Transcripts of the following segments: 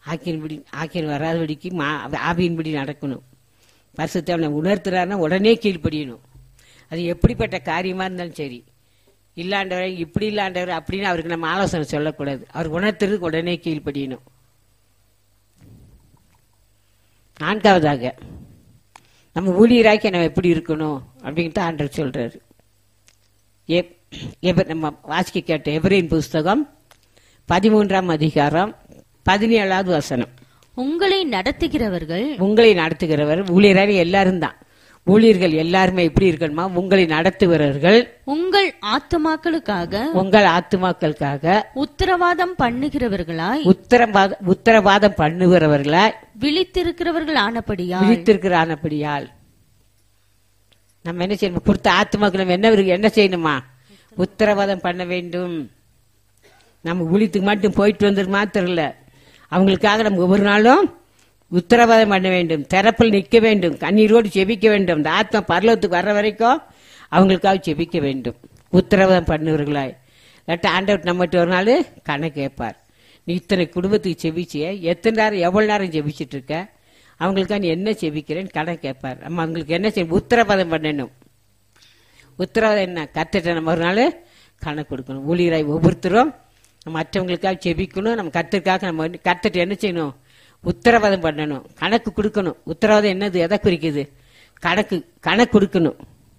ஆக்கின்படி ஆக்கின் வராதபடிக்கு மா ஆவியின்படி நடக்கணும் பரிசுத்தவனை உணர்த்துறாருன்னா உடனே கீழ்ப்படியணும் அது எப்படிப்பட்ட காரியமா இருந்தாலும் சரி இல்லாண்டவர் இப்படி இல்லாண்டவர் அப்படின்னு அவருக்கு நம்ம ஆலோசனை சொல்லக்கூடாது அவர் உணர்த்துறதுக்கு உடனே கீழ்ப்படியணும் நான்காவதாக நம்ம ஊழியராக்கி நம்ம எப்படி இருக்கணும் அப்படின்ட்டு ஆண்டவர் சொல்றாரு எப்- எப- நம்ம வாசிக்க கேட்ட எவரின் புஸ்தகம் பதிமூன்றாம் அதிகாரம் பதினேழாவது வசனம் உங்களை நடத்துகிறவர்கள் உங்களை நடத்துகிறவர் ஊழியராக எல்லாரும் தான் ஊழியர்கள் எல்லாருமே எப்படி இருக்கணுமா உங்களை நடத்துகிறவர்கள் உங்கள் ஆத்துமாக்களுக்காக உங்கள் ஆத்துமாக்களுக்காக உத்தரவாதம் பண்ணுகிறவர்களாய் உத்தரவாத உத்தரவாதம் பண்ணுகிறவர்களா விழித்திருக்கிறவர்கள் ஆனபடியால் விழித்திருக்கிறானபடியால் நம்ம என்ன செய்யணும் கொடுத்த ஆத்மாக்கு நம்ம என்ன இருக்கு- என்ன செய்யணுமா உத்தரவாதம் பண்ண வேண்டும் நம்ம ஊழியத்துக்கு மட்டும் போயிட்டு வந்தது மாத்திரம் இல்ல அவங்களுக்காக நம்ம ஒவ்வொரு நாளும் உத்தரவாதம் பண்ண வேண்டும் திறப்பில் நிற்க வேண்டும் கண்ணீரோடு செபிக்க வேண்டும் இந்த ஆத்மா பரலோகத்துக்கு வர்ற வரைக்கும் அவங்களுக்காக செபிக்க வேண்டும் உத்தரவாதம் பண்ணுவர்களாய் இல்லாட்டி ஆண்டவர் நம்மகிட்ட ஒரு நாள் கணக்கு கேட்பார் நீ இத்தனை குடும்பத்துக்கு செபிச்சிய எத்தனை நேரம் எவ்வளவு நேரம் செபிச்சிட்டு இருக்க அவங்களுக்காக நீ என்ன செபிக்கிறேன்னு கணக்கு கேட்பார் நம்ம அவங்களுக்கு என்ன செய்யணும் உத்தரவாதம் பண்ணணும் உத்தரவாதம் என்ன கத்துட்ட நம்ம ஒரு நாள் கணக்கு கொடுக்கணும் ஊழியராய் ஒவ்வொருத்தரும் நம்ம மற்றவங்களுக்காக செபிக்கணும் நம்ம கத்திற்காக நம்ம வந்து கத்துட்டு என்ன செய்யணும் உத்தரவாதம் பண்ணணும் கணக்கு கொடுக்கணும் உத்தரவாதம் என்னது எதை குறிக்குது கணக்கு கணக்கு கொடுக்கணும்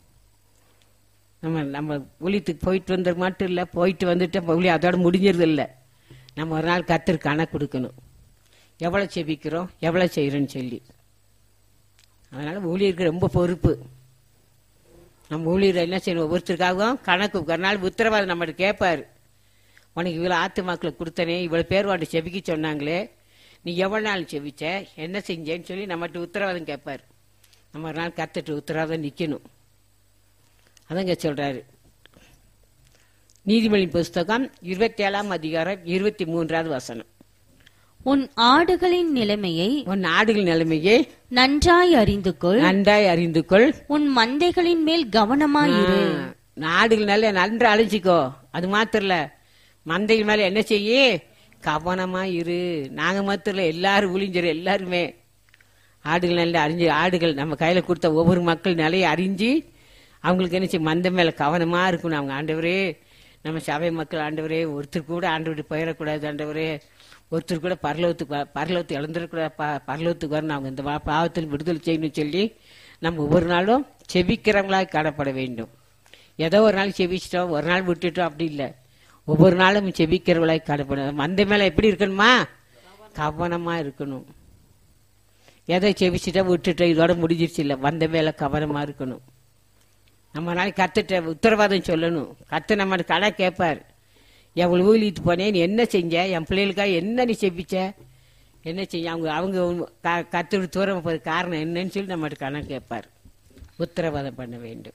நம்ம நம்ம ஊழியத்துக்கு போயிட்டு வந்தது மட்டும் இல்லை போயிட்டு வந்துட்டு ஊழி அதோட முடிஞ்சிருது இல்லை நம்ம ஒரு நாள் கத்திற்கு கணக்கு கொடுக்கணும் எவ்வளோ செபிக்கிறோம் எவ்வளோ செய்கிறோன்னு சொல்லி அதனால ஊழியருக்கு ரொம்ப பொறுப்பு நம்ம ஊழியர் என்ன செய்யணும் ஒவ்வொருத்தருக்காகவும் கணக்கு ஒரு நாள் உத்தரவாதம் நம்மகிட்ட கேட்பாரு உனக்கு இவ்வளோ ஆத்துமாக்களை கொடுத்தனே இவ்வளோ பேர் வாட்டி செபிக்க சொன்னாங்களே நீ எவ்வளோ நாள் செபிச்ச என்ன செஞ்சேன்னு சொல்லி நம்மகிட்ட உத்தரவாதம் கேட்பார் நம்ம ஒரு நாள் கத்துட்டு உத்தரவாதம் நிற்கணும் அதங்க சொல்றாரு நீதிமொழி புஸ்தகம் இருபத்தி ஏழாம் அதிகாரம் இருபத்தி மூன்றாவது வசனம் உன் ஆடுகளின் நிலைமையை உன் நாடுகள் நிலைமையை நன்றாய் அறிந்து கொள் நன்றாய் அறிந்து கொள் உன் மந்தைகளின் மேல் கவனமாயிரு ஆ, நாடுகள் நல்ல நன்று அழிச்சிக்கோ அது மாத்திரம் இல்ல மந்தைகள் மேல என்ன செய்ய கவனமா இரு நாங்க மாத்திரம் இல்ல எல்லாரும் ஊழிஞ்சர் எல்லாருமே ஆடுகள் நல்ல அறிஞ்சு ஆடுகள் நம்ம கையில கொடுத்த ஒவ்வொரு மக்கள் நிலையை அறிஞ்சு அவங்களுக்கு என்ன செய்யும் மந்த மேல கவனமா இருக்கணும் அவங்க ஆண்டவரே நம்ம சபை மக்கள் ஆண்டவரே ஒருத்தர் கூட ஆண்டவரை போயிடக்கூடாது ஆண்டவரே ஒருத்தர் கூட பரலோகத்துக்கு வ- பரலோகத்துக்கு இழந்துடக்கூடாது ப- பரலோகத்துக்கு வரணும் அவங்க இந்த பா- பாவத்தில் விடுதலை செய்யணும்னு சொல்லி நம்ம ஒவ்வொரு நாளும் செபிக்கிறவங்களாய் காணப்பட வேண்டும் ஏதோ ஒரு நாள் செபிச்சிட்டோம் ஒரு நாள் விட்டுட்டோம் அப்படி இல்லை ஒவ்வொரு நாளும் செபிக்கிறவங்களாய் காணப்படும் மந்த மேல எப்படி இருக்கணுமா கவனமா இருக்கணும் எதை செபிச்சிட்டா விட்டுட்டோம் இதோட முடிஞ்சிருச்சு இல்லை வந்த மேல கவனமா இருக்கணும் நம்ம நாளைக்கு கத்துட்ட உத்தரவாதம் சொல்லணும் கத்து நம்ம கடை கேட்பார் எவ்வளவு ஊழிட்டு போனேன் நீ என்ன செஞ்ச என் பிள்ளைகளுக்காக என்ன நீ செபிச்ச என்ன செஞ்ச அவங்க அவங்க கத்து தூரம் போது காரணம் என்னன்னு சொல்லி நம்ம கணக்கு கேட்பார் உத்தரவாதம் பண்ண வேண்டும்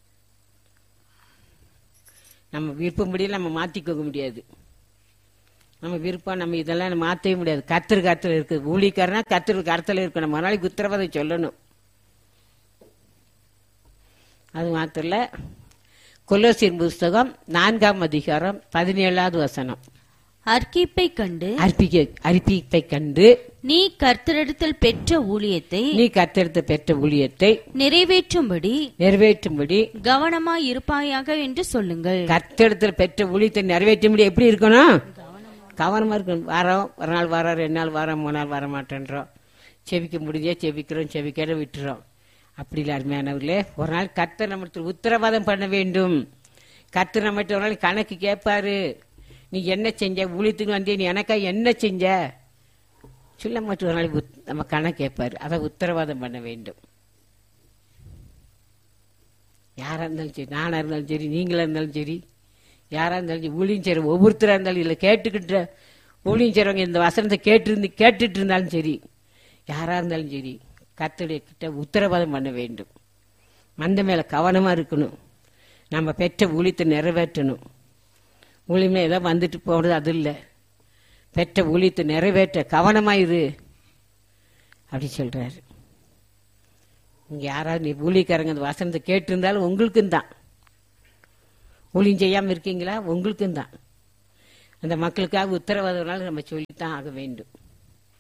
நம்ம விருப்பம்படியும் நம்ம மாத்திக்க முடியாது நம்ம விருப்பம் நம்ம இதெல்லாம் நம்ம மாற்றவே முடியாது கத்திர கருத்தில் இருக்குது ஊழிக்காரனா கத்திர கருத்தில் இருக்கு நம்ம நாளைக்கு உத்தரவாதம் சொல்லணும் அது மாத்திரம் இல்ல கொலோசியர் புஸ்தகம் நான்காம் அதிகாரம் பதினேழாவது வசனம் அர்க்கிப்பை கண்டு அர்ப்பிக்க அர்ப்பிப்பை கண்டு நீ கர்த்தரிடத்தில் பெற்ற ஊழியத்தை நீ கத்தெடுத்த பெற்ற ஊழியத்தை நிறைவேற்றும்படி நிறைவேற்றும்படி கவனமாய் இருப்பாயாக என்று சொல்லுங்கள் கத்தெடுத்தில் பெற்ற ஊழியத்தை நிறைவேற்றும்படி எப்படி இருக்கணும் கவனமா இருக்கணும் வாரம் ஒரு நாள் வாரம் ரெண்டு நாள் வாரம் மூணு நாள் வர மாட்டேன்றோம் செவிக்க முடிஞ்சே செவிக்கிறோம் செவிக்கிற விட்டுறோம் அப்படி இல்லை அருமையானவர்களே ஒரு நாள் கர்த்தர் நம்மளுக்கு உத்தரவாதம் பண்ண வேண்டும் கர்த்தர் நம்மகிட்ட ஒரு நாள் கணக்கு கேட்பாரு நீ என்ன செஞ்ச ஊழியத்துக்கு வந்தே நீ எனக்கா என்ன செஞ்ச சொல்ல மட்டும் ஒரு நாள் உத்- நம்ம கணக்கு கேட்பாரு அதை உத்தரவாதம் பண்ண வேண்டும் யாரா இருந்தாலும் சரி நானா இருந்தாலும் சரி நீங்களா இருந்தாலும் சரி யாரா இருந்தாலும் சரி ஊழியம் செய்கிற ஒவ்வொருத்தரா இருந்தாலும் இல்லை கேட்டுக்கிட்ட ஊழியம் செய்கிறவங்க இந்த வசனத்தை கேட்டு கேட்டுட்டு இருந்தாலும் சரி யாரா இருந்தாலும் சரி கர்த்தருடைய கிட்ட உத்தரவாதம் பண்ண வேண்டும் மந்த மேல கவனமா இருக்கணும் நம்ம பெற்ற ஊழியத்தை நிறைவேற்றணும் ஊழியமே ஏதோ வந்துட்டு போறது அது இல்லை பெற்ற ஊழியத்தை நிறைவேற்ற கவனமா இரு அப்படி சொல்றாரு இங்க யாராவது நீ ஊழியக்காரங்க அந்த வசனத்தை கேட்டிருந்தாலும் உங்களுக்கும் தான் ஊழியம் செய்யாம இருக்கீங்களா உங்களுக்கும் தான் அந்த மக்களுக்காக உத்தரவாதம் நம்ம சொல்லித்தான் ஆக வேண்டும்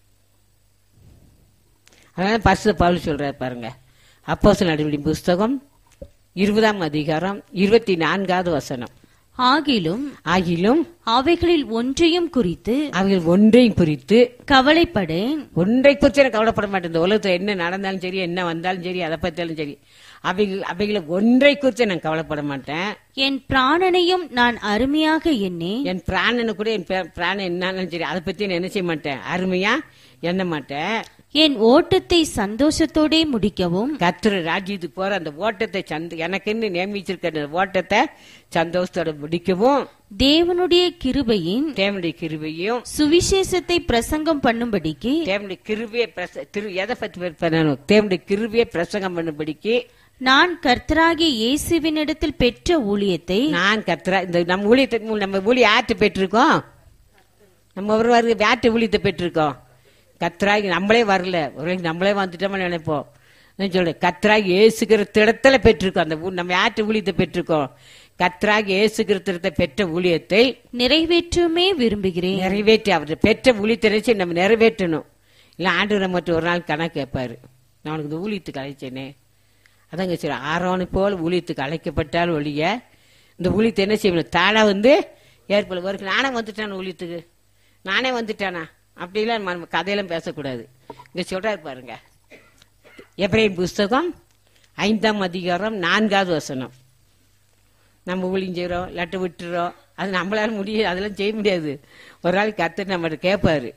அதனால பரிசு பவுல் சொல்றாரு பாருங்க அப்போஸ்தலர் நடவடிக்கை புஸ்தகம் இருபதாம் அதிகாரம் இருபத்தி நான்காவது வசனம் ஆகிலும் ஆகிலும் அவைகளில் ஒன்றையும் குறித்து அவைகள் ஒன்றையும் குறித்து கவலைப்படேன் ஒன்றை குறித்து எனக்கு கவலைப்பட மாட்டேன் இந்த உலகத்துல என்ன நடந்தாலும் சரி என்ன வந்தாலும் சரி அதை பத்தியாலும் சரி அவைகள் அவைகளை ஒன்றை குறித்து நான் கவலைப்பட மாட்டேன் என் பிராணனையும் நான் அருமையாக எண்ணேன் என் பிராணனை கூட என் பே- பிராணன் என்னாலும் சரி அதை பத்தி நான் என்ன செய்ய மாட்டேன் அருமையா எண்ண மாட்டேன் என் ஓட்டத்தை சந்தோஷத்தோடே முடிக்கவும் கத்திர ராஜ்யத்துக்கு போற அந்த ஓட்டத்தை சந்த எனக்குன்னு நியமிச்சிருக்க அந்த ஓட்டத்தை சந்தோஷத்தோட முடிக்கவும் தேவனுடைய கிருபையின் தேவனுடைய கிருபையும் சுவிசேஷத்தை பிரசங்கம் பண்ணும்படிக்கு தேவனுடைய கிருபையை பிரச திரு எதை பத்தி பண்ணணும் தேவனுடைய கிருபையை பிரசங்கம் பண்ணும்படிக்கு நான் கர்த்தராகிய இயேசுவினிடத்தில் பெற்ற ஊழியத்தை நான் கத்துறா இந்த நம்ம ஊழியத்தை மூ- நம்ம ஊழிய ஆட்டு பெற்றிருக்கோம் நம்ம ஒரு வாரம் ஆட்டு ஊழியத்தை பெற்றிருக்கோம் கத்ராகி நம்மளே வரல ஒரு நம்மளே வந்துட்டோம்னு நினைப்போம் நான் சொல்றேன் கத்ராகி ஏசுகிற திடத்துல பெற்றிருக்கோம் அந்த ஊ- நம்ம ஆட்டு ஊழியத்தை பெற்றிருக்கோம் கத்ராகி ஏசுகிற திடத்தை பெற்ற ஊழியத்தை நிறைவேற்றுமே விரும்புகிறேன் நிறைவேற்றி அவர் பெற்ற ஊழியத்தை நினைச்சு நம்ம நிறைவேற்றணும் இல்லை ஆண்டு நம்ம ஒரு நாள் கணக்கு கேட்பாரு நான் உனக்கு இந்த ஊழியத்துக்கு அழைச்சேனே அதாங்க சரி ஆரோனை போல் ஊழியத்துக்கு அழைக்கப்பட்டால் ஒழிய இந்த ஊழியத்தை என்ன செய்யணும் தானா வந்து ஏற்பட ஒரு நானே வந்துட்டான ஊழியத்துக்கு நானே வந்துட்டானா அப்படிலாம் நம்ம கதையெல்லாம் பேசக்கூடாது இங்க சொல்றாரு பாருங்க எப்ரேம் புஸ்தகம் ஐந்தாம் அதிகாரம் நான்காவது வசனம் நம்ம ஊழியம் செய்கிறோம் லட்டு விட்டுறோம் அது நம்மளால முடியாது அதெல்லாம் செய்ய முடியாது ஒரு நாளைக்கு கத்து நம்மகிட்ட கேட்பாரு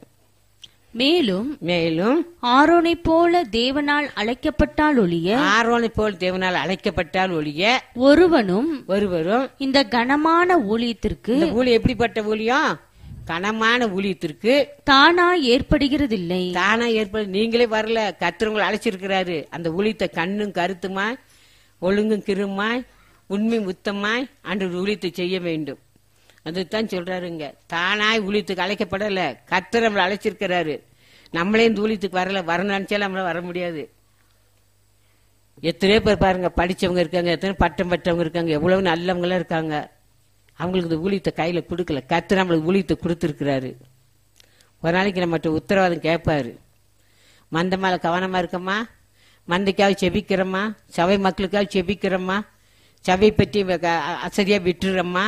மேலும் மேலும் ஆரோனைப் போல தேவனால் அழைக்கப்பட்டால் ஒழிய ஆரோனை போல் தேவனால் அழைக்கப்பட்டால் ஒழிய ஒருவனும் ஒருவரும் இந்த கனமான ஊழியத்திற்கு இந்த ஊழியம் எப்படிப்பட்ட ஊழியம் கனமான ஊழியத்திற்கு தானா ஏற்படுகிறதில்லை தானா ஏற்பட நீங்களே வரல கத்திரவங்களை அழைச்சிருக்கிறாரு அந்த ஊழியத்தை கண்ணும் கருத்துமாய் ஒழுங்கும் கிருமாய் உண்மை முத்தமாய் அன்று ஊழியத்தை செய்ய வேண்டும் அதுதான் சொல்றாருங்க தானாய் ஊழியத்துக்கு அழைக்கப்படல கத்திர நம்மளை அழைச்சிருக்கிறாரு நம்மளே இந்த ஊழியத்துக்கு வரல வரணும்னு நினைச்சாலும் நம்மளால வர முடியாது எத்தனையோ பேர் பாருங்க படிச்சவங்க இருக்காங்க எத்தனை பட்டம் பட்டவங்க இருக்காங்க எவ்வளவு நல்லவங்களும் இருக்காங்க அவங்களுக்கு இந்த ஊழியத்தை கையில கொடுக்கல கத்து நம்மளுக்கு ஊழியத்தை கொடுத்துருக்கிறாரு ஒரு நாளைக்கு நம்மகிட்ட உத்தரவாதம் கேட்பாரு மந்த மேல கவனமா இருக்கம்மா மந்தைக்காக செபிக்கிறோமா சபை மக்களுக்காக செபிக்கிறோமா சபை பற்றி வ- அ- அசதியா விட்டுறோமா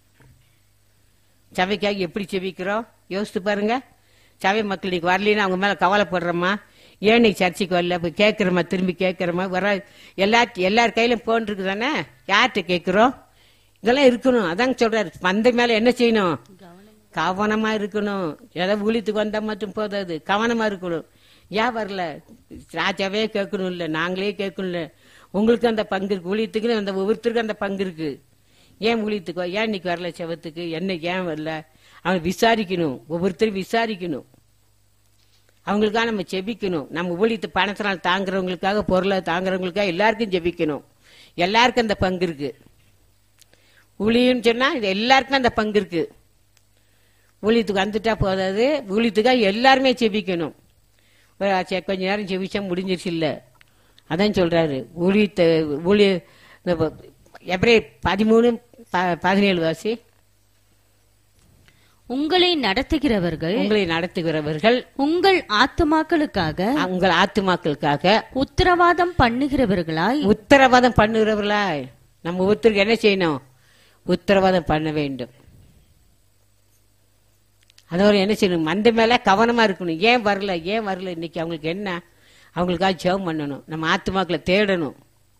சபைக்காக எப்படி செபிக்கிறோம் யோசித்து பாருங்க சபை மக்கள் இன்னைக்கு வரலின்னு அவங்க மேல கவலைப்படுறோமா ஏன் நீ சர்ச்சைக்கு வரல போய் கேட்கிறோமா திரும்பி கேட்கிறோமா வர எல்லா எல்லார் கையிலும் போன் இருக்கு தானே யார்கிட்ட கேட்கிறோம் இதெல்லாம் இருக்கணும் அதாங்க சொல்றாரு மந்தை மேல என்ன செய்யணும் கவனமா இருக்கணும் ஏதோ ஊழியத்துக்கு வந்தா மட்டும் போதாது கவனமா இருக்கணும் ஏன் வரல ராஜாவே கேட்கணும் இல்ல நாங்களே கேட்கணும் இல்ல உங்களுக்கு அந்த பங்கு இருக்கு ஊழியத்துக்கு அந்த ஒவ்வொருத்தருக்கும் அந்த பங்கு இருக்கு ஏன் ஊழியத்துக்கு வ- ஏன் இன்னைக்கு வரல செவத்துக்கு என்ன ஏன் வரல அவங்க விசாரிக்கணும் ஒவ்வொருத்தரும் விசாரிக்கணும் அவங்களுக்காக நம்ம ஜெபிக்கணும் நம்ம ஊழியத்து பணத்தினால் தாங்குறவங்களுக்காக பொருளை தாங்குறவங்களுக்காக எல்லாருக்கும் ஜெபிக்கணும் எல்லாருக்கும் அந்த பங்கு இருக்கு ஊழியம் சொன்னா இது எல்லாருக்கும் அந்த பங்கு இருக்கு ஊழியத்துக்கு வந்துட்டா போதாது ஊழியத்துக்காக எல்லாருமே ஜெபிக்கணும் ஒரு சரி, கொஞ்ச நேரம் ஜெபிச்சா முடிஞ்சிருச்சு இல்ல அதான் சொல்றாரு ஊழியத்தை ஊழிய இந்த ப- எப்ரே பதிமூணு ப- பதினேழு வாசி உங்களை நடத்துகிறவர்கள் உங்களை நடத்துகிறவர்கள் உங்கள் ஆத்துமாக்களுக்காக உங்கள் ஆத்துமாக்களுக்காக உத்தரவாதம் பண்ணுகிறவர்களாய் உத்தரவாதம் பண்ணுகிறவர்களா நம்ம ஒருத்தருக்கு என்ன செய்யணும் உத்தரவாதம் பண்ண வேண்டும் அதோட என்ன செய்யணும் மந்த மேல கவனமா இருக்கணும் ஏன் வரல ஏன் வரல இன்னைக்கு அவங்களுக்கு என்ன அவங்களுக்காக ஜெபம் பண்ணணும் நம்ம ஆத்துமாக்களை தேடணும்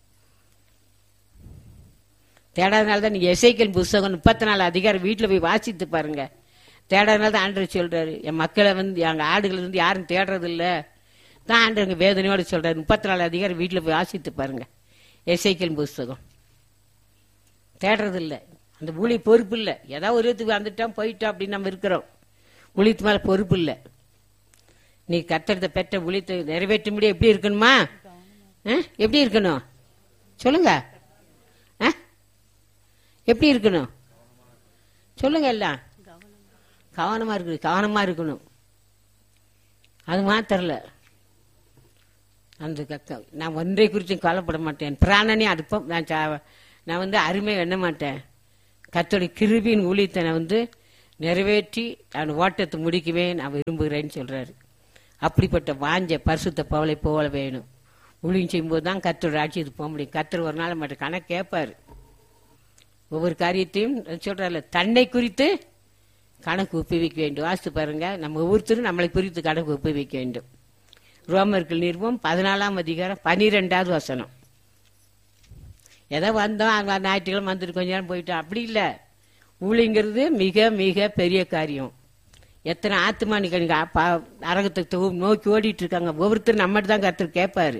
தேடாதனால தான் நீங்க எசைக்கல் புஸ்தகம் முப்பத்தி நாலு அதிகாரம் வீட்டுல போய் வாசித்து பாருங்க தேடாதனால தான் ஆண்டவர் சொல்றாரு என் மக்களை வந்து எங்க ஆடுகளை வந்து யாரும் தேடுறது இல்ல தான் ஆண்டவங்க வேதனையோட சொல்றாரு முப்பத்தி நாலு அதிகாரம் வீட்டுல போய் வாசித்து பாருங்க எசைக்கல் புஸ்தகம் தேடுறது இல்ல அந்த ஊழி பொறுப்பு இல்ல ஏதாவது ஒரு இடத்துக்கு வந்துட்டோம் போயிட்டோம் அப்படின்னு நம்ம இருக்கிறோம் ஊழியத்து மேல பொறுப்பு இல்ல நீ கத்தெடுத்த பெற்ற ஊழியத்தை நிறைவேற்ற முடியும் எப்படி இருக்கணுமா ஆ? எப்படி இருக்கணும் சொல்லுங்க ஆ? எப்படி இருக்கணும் சொல்லுங்க எல்லாம் கவனமா இருக்கணும் கவனமா இருக்கணும் அது மாத்திரல அந்த கக்க நான் ஒன்றை குறித்தும் கவலைப்பட மாட்டேன் பிராணனே அடுப்பம் நான் சா- நான் வந்து அருமை எண்ண மாட்டேன் கத்தோடைய கிருபியின் ஊழியத்தை நான் வந்து நிறைவேற்றி நான் ஓட்டத்தை முடிக்கவே நான் விரும்புகிறேன்னு சொல்றாரு அப்படிப்பட்ட வாஞ்ச பரிசுத்த பவளை போல வேணும் ஊழியம் செய்யும்போது தான் கத்தர் ராட்சியத்துக்கு போக முடியும் கத்தர் ஒரு நாள் மட்டும் கணக்கு கேட்பாரு ஒவ்வொரு காரியத்தையும் சொல்றல தன்னை குறித்து கணக்கு ஒப்புவிக்க வேண்டும் வாசித்து பாருங்க நம்ம ஒவ்வொருத்தரும் நம்மளை குறித்து கணக்கு ஒப்புவிக்க வேண்டும் ரோமர்கள் நிறுவம் பதினாலாம் அதிகாரம் பனிரெண்டாவது வசனம் எதை வந்தோம் அங்க ஞாயிற்றுக்கிழமை வந்துட்டு கொஞ்ச நேரம் போயிட்டோம் அப்படி இல்லை ஊழிங்கிறது மிக மிக பெரிய காரியம் எத்தனை ஆத்துமானிக்கு நரகத்தை நோக்கி ஓடிட்டு இருக்காங்க ஒவ்வொருத்தரும் நம்மகிட்ட தான் கருத்து கேட்பாரு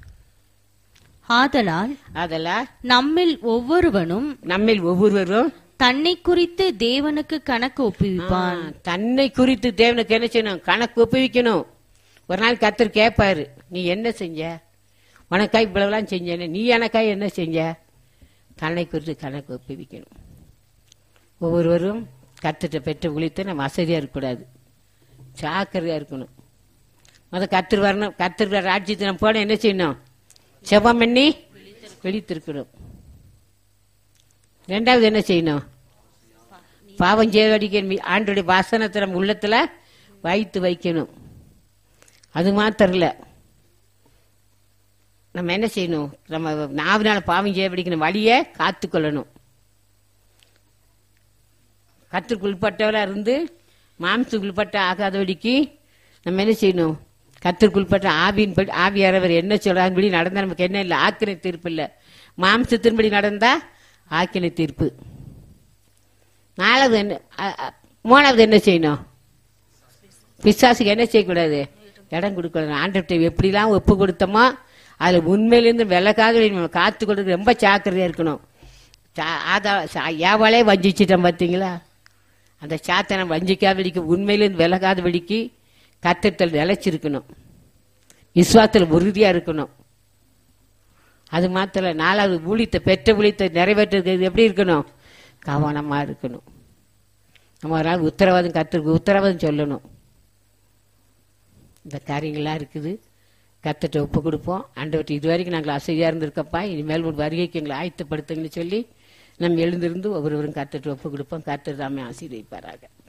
ஆதலால் அதெல்லாம் நம்மில் ஒவ்வொருவனும் நம்மில் ஒவ்வொருவரும் தன்னை குறித்து தேவனுக்கு கணக்கு ஒப்புவிப்பான் ஆ, தன்னை குறித்து தேவனுக்கு என்ன செய்யணும் கணக்கு ஒப்புவிக்கணும் ஒரு நாள் கத்தர் கேட்பாரு நீ என்ன செஞ்ச உனக்காய் இவ்வளவுலாம் செஞ்சேன்னு நீ எனக்காய் என்ன செஞ்ச தன்னை குறித்து கணக்கு ஒப்புவிக்கணும் ஒவ்வொருவரும் கத்துட்ட பெற்ற உழைத்து நம்ம வசதியா இருக்கக்கூடாது ஜாக்கிரதையா இருக்கணும் முத கத்தர் வரணும் கத்தர் ராஜ்யத்தை நம்ம போன என்ன செய்யணும் செபம் பண்ணி விழித்திருக்கணும் ரெண்டாவது என்ன செய்யணும் பாவம் செய்வடிக்க ஆண்டுடைய வாசனத்தை நம்ம உள்ளத்துல வைத்து வைக்கணும் அது மாத்திரம் இல்ல நம்ம என்ன செய்யணும் நம்ம நாவினால பாவம் செய்வடிக்கணும் வழியை காத்துக்கொள்ளணும் கத்திற்குள்பட்டவராக இருந்து மாம்சத்துக்குள்பட்ட ஆகாதபடிக்கு நம்ம என்ன செய்யணும் கத்திற்குள்பட்ட ஆவியின் படி ஆவியாரவர் என்ன சொல்றாருபடி நடந்தா நமக்கு என்ன இல்லை ஆக்கினை தீர்ப்பு இல்லை மாம்சத்தின்படி நடந்தா ஆக்கினை தீர்ப்பு நாலாவது என்ன அ- அ- மூணாவது என்ன செய்யணும் பிசாசுக்கு என்ன செய்யக்கூடாது இடம் கொடுக்கணும் ஆண்டவர்கிட்ட எப்படிலாம் ஒப்பு கொடுத்தோமோ அதில் உண்மையிலேருந்து விலகாத நம்ம காத்து கொடுக்க ரொம்ப ஜாக்கிரதையா இருக்கணும் சா- ஆதா சா- ஏவாளே வஞ்சிச்சிட்டோம் பார்த்தீங்களா அந்த சாத்தனை வஞ்சிக்காதபடிக்கு உண்மையிலேருந்து விலகாதபடிக்கு கத்தத்தில் நிலைச்சிருக்கணும் விசுவாசத்தில் உறுதியா இருக்கணும் அது மாத்திரம் இல்ல, நாலாவது ஊழியத்தை பெற்ற ஊழியத்தை நிறைவேற்றுறது எப்படி இருக்கணும் கவனமா இருக்கணும் நம்ம ஒரு நாள் உத்தரவாதம் கத்திற்கு உத்தரவாதம் சொல்லணும் இந்த காரியங்கள்லாம் இருக்குது கத்திட்ட ஒப்பு கொடுப்போம் ஆண்டவர்கிட்ட இது வரைக்கும் நாங்கள் அசதியாக இருந்திருக்கப்பா இனிமேல் ஒரு வருகைக்கு எங்களை ஆயத்தப்படுத்துங்கன்னு சொல்லி நம்ம எழுந்திருந்து ஒவ்வொருவரும் கத்திட்டு ஒப்பு கொடுப்போம் கத்தர் தாமே ஆசீர்வதிப்பாராக